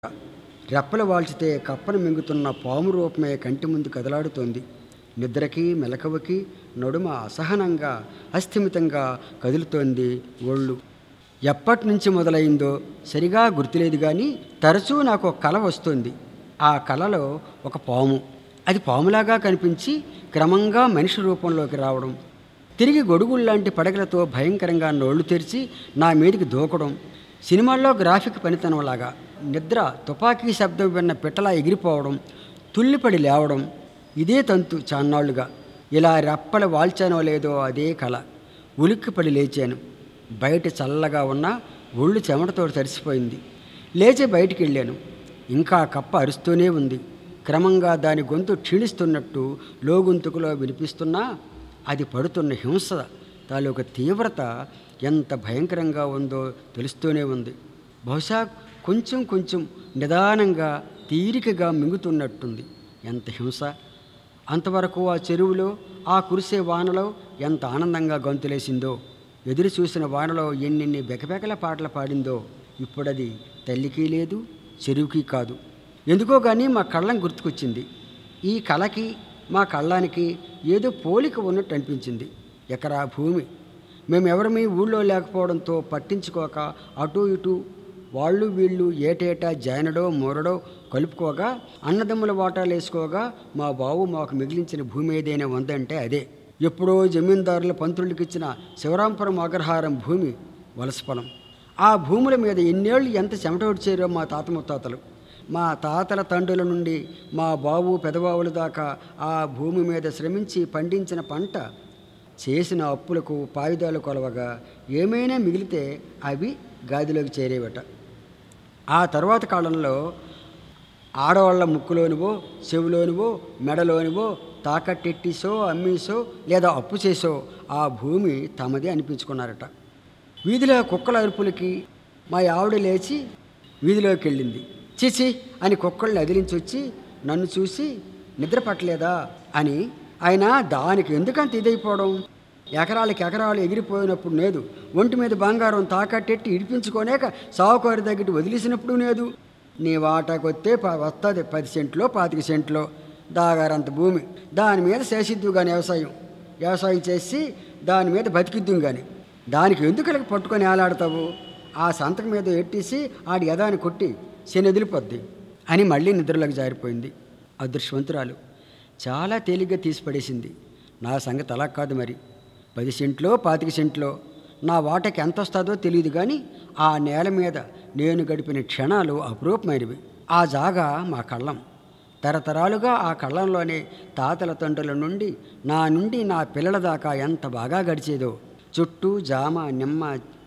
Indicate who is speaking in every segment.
Speaker 1: రెప్పలు వాల్చితే కప్పను మింగుతున్న పాము రూపమే కంటి ముందు కదలాడుతోంది నిద్రకి మెలకువకి నడుమ అసహనంగా అస్థిమితంగా కదులుతోంది ఒళ్ళు ఎప్పటి నుంచి మొదలైందో సరిగా గుర్తులేదు కానీ తరచూ నాకు ఒక కల వస్తుంది ఆ కలలో ఒక పాము అది పాములాగా కనిపించి క్రమంగా మనిషి రూపంలోకి రావడం తిరిగి గొడుగుల్లాంటి పడగలతో భయంకరంగా నోళ్లు తెరిచి నా మీదికి దూకడం సినిమాల్లో గ్రాఫిక్ పనితనంలాగా నిద్ర తుపాకీ శబ్దం విన్న పిట్టలా ఎగిరిపోవడం తుల్లిపడి లేవడం ఇదే తంతు చాన్నాళ్లుగా ఇలా రెప్పలు వాల్చానో లేదో అదే కళ ఉలిక్కిపడి లేచాను బయట చల్లగా ఉన్న ఒళ్ళు చెమటతో తడిసిపోయింది లేచి బయటికి వెళ్ళాను ఇంకా కప్ప అరుస్తూనే ఉంది క్రమంగా దాని గొంతు క్షీణిస్తున్నట్టు లోగొంతుకులో వినిపిస్తున్నా అది పడుతున్న హింస తాలూకు తీవ్రత ఎంత భయంకరంగా ఉందో తెలుస్తూనే ఉంది బహుశా కొంచెం కొంచెం నిదానంగా తీరికగా మింగుతున్నట్టుంది ఎంత హింస అంతవరకు ఆ చెరువులో ఆ కురిసే వానలో ఎంత ఆనందంగా గొంతులేసిందో ఎదురు చూసిన వానలో ఎన్నెన్ని బెకబెకల పాటలు పాడిందో ఇప్పుడది తల్లికి లేదు చెరువుకి కాదు ఎందుకో కానీ మా కళ్ళం గుర్తుకొచ్చింది ఈ కళకి మా కళ్ళానికి ఏదో పోలిక ఉన్నట్టు అనిపించింది ఎకరా భూమి మేమెవరమీ ఊళ్ళో లేకపోవడంతో పట్టించుకోక అటు ఇటు వాళ్ళు వీళ్ళు ఏటేటా జానడో మూరడో కలుపుకోగా అన్నదమ్ముల వాటాలు వేసుకోగా మా బావు మాకు మిగిలించిన భూమి ఏదైనా ఉందంటే అదే ఎప్పుడో జమీందారుల పంతులకి ఇచ్చిన శివరాంపురం అగ్రహారం భూమి వలస పొలం ఆ భూముల మీద ఎన్నేళ్ళు ఎంత చెమట వచ్చారో మా తాత ముత్తాతలు మా తాతల తండ్రుల నుండి మా బావు పెదబావుల దాకా ఆ భూమి మీద శ్రమించి పండించిన పంట చేసిన అప్పులకు పాయుధాలు కొలవగా ఏమైనా మిగిలితే అవి గాదిలోకి చేరేవట ఆ తర్వాత కాలంలో ఆడవాళ్ళ ముక్కులోనివో చెవిలోనివో మెడలోనివో తాకట్టెట్టిసో అమ్మీసో లేదా అప్పు చేసో ఆ భూమి తమది అనిపించుకున్నారట వీధిలో కుక్కల అరుపులకి మా ఆవిడ లేచి వీధిలోకి వెళ్ళింది చిచి అని కుక్కల్ని అదిలించి వచ్చి నన్ను చూసి నిద్ర పట్టలేదా అని ఆయన దానికి ఎందుకంత ఇదైపోవడం ఎకరాలకి ఎకరాలు ఎగిరిపోయినప్పుడు లేదు ఒంటి మీద బంగారం తాకట్టెట్టి ఇడిపించుకోలేక సావుకారి దగ్గర వదిలేసినప్పుడు లేదు నీ వాటాకొస్తే ప- వస్తుంది పది సెంట్లో పాతిక సెంట్లో దాగారంత భూమి దాని మీద చేసిద్దు కానీ వ్యవసాయం వ్యవసాయం చేసి దాని మీద బతికిద్దుం కానీ దానికి ఎందుకు ఇలా పట్టుకొని ఏలాడతావు ఆ సంతకం మీద ఎట్టేసి ఆడి యదాని కొట్టి శని వదిలిపోద్ది అని మళ్ళీ నిద్రలోకి జారిపోయింది అదృష్టవంతురాలు చాలా తేలిగ్గా తీసి పడేసింది నా సంగతి అలా కాదు మరి పది సెంట్లో పాతిక సెంట్లో నా వాటకి ఎంత వస్తుందో తెలియదు కానీ ఆ నేల మీద నేను గడిపిన క్షణాలు అపురూపమైనవి ఆ జాగా మా కళ్ళం తరతరాలుగా ఆ కళ్ళంలోనే తాతల తండ్రుల నుండి నా నుండి నా పిల్లల దాకా ఎంత బాగా గడిచేదో చుట్టూ జామ నిమ్మ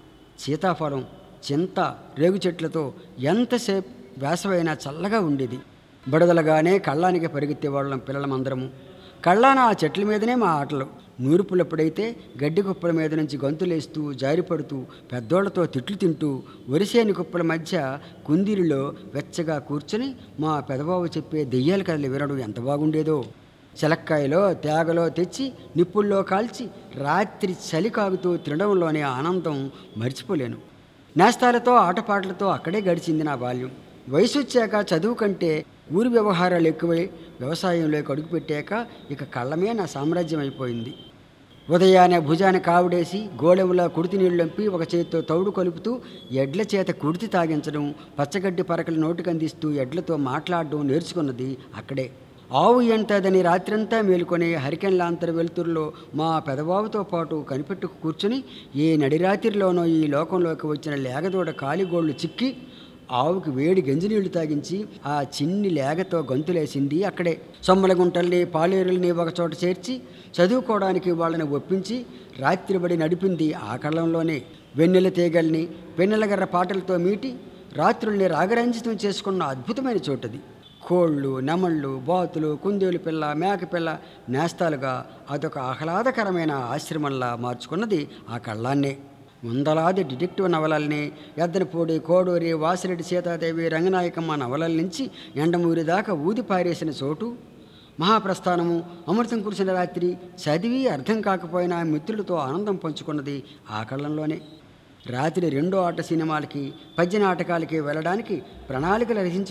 Speaker 1: సీతాఫలం చింత రేగు చెట్లతో ఎంతసేపు వేసవైనా చల్లగా ఉండేది బుడదలుగానే కళ్ళానికి పరిగెత్తేవాళ్ళం పిల్లలమందరము కళ్ళాన ఆ చెట్ల మీదనే మా ఆటలు నూర్పులప్పుడైతే గడ్డి కుప్పల మీద నుంచి గంతులేస్తూ జారిపడుతూ పెద్దోళ్లతో తిట్లు తింటూ వరిసేని కుప్పల మధ్య కుందీరిలో వెచ్చగా కూర్చుని మా పెదబాబు చెప్పే దెయ్యాల కథలు వినడం ఎంత బాగుండేదో చిలక్కాయలో తేగలో తెచ్చి నిప్పుల్లో కాల్చి రాత్రి చలి కాగుతూ తినడంలోనే ఆనందం మర్చిపోలేను నేస్తాలతో ఆటపాటలతో అక్కడే గడిచింది నా బాల్యం వయసు వచ్చాక చదువు కంటే ఊరి వ్యవహారాలు ఎక్కువై వ్యవసాయంలోకి అడుగుపెట్టాక ఇక కళ్ళమే నా సామ్రాజ్యం అయిపోయింది ఉదయాన్నే భుజాన కావుడేసి గోళెంలో కుడితి నీళ్ళంపి ఒక చేతితో తౌడు కలుపుతూ ఎడ్ల చేత కుడితి తాగించడం పచ్చగడ్డి పరకలు నోటికందిస్తూ ఎడ్లతో మాట్లాడడం నేర్చుకున్నది అక్కడే ఆవు ఎంతదని రాత్రంతా మేలుకొని హరికెన్లాంతర వెలుతురులో మా పెదబాబుతో పాటు కనిపెట్టుకు కూర్చుని ఏ నడిరాత్రిలోనో ఈ లోకంలోకి వచ్చిన లేగదూడ కాలిగోళ్లు చిక్కి ఆవుకి వేడి గంజినీళ్లు తాగించి ఆ చిన్ని లేగతో గంతులేసింది అక్కడే సొమ్మల గుంటల్ని పాలేరుల్ని ఒకచోట చేర్చి చదువుకోవడానికి వాళ్ళని ఒప్పించి రాత్రిబడి నడిపింది ఆ కళ్ళంలోనే వెన్నెల తీగల్ని వెన్నెలగర్ర పాటలతో మీటి రాత్రుల్ని రాగరంజితం చేసుకున్న అద్భుతమైన చోటది కోళ్ళు నెమళ్ళు బాతులు కుందేలు పిల్ల మేక పిల్ల నేస్తాలుగా అదొక ఆహ్లాదకరమైన ఆశ్రమంలా మార్చుకున్నది ఆ కళ్ళాన్నే వందలాది డిటెక్టివ్ నవలల్ని ఎద్దనపూడి కోడూరి వాసిరెడ్డి సీతాదేవి రంగనాయకమ్మ నవలల నుంచి ఎండమూరి దాకా ఊది పారేసిన చోటు మహాప్రస్థానము అమృతం కురిసిన రాత్రి చదివి అర్థం కాకపోయినా మిత్రులతో ఆనందం పంచుకున్నది ఆ కళ్ళంలోనే రాత్రి రెండో ఆట సినిమాలకి పద్య నాటకాలకి వెళ్ళడానికి ప్రణాళికలు రచించి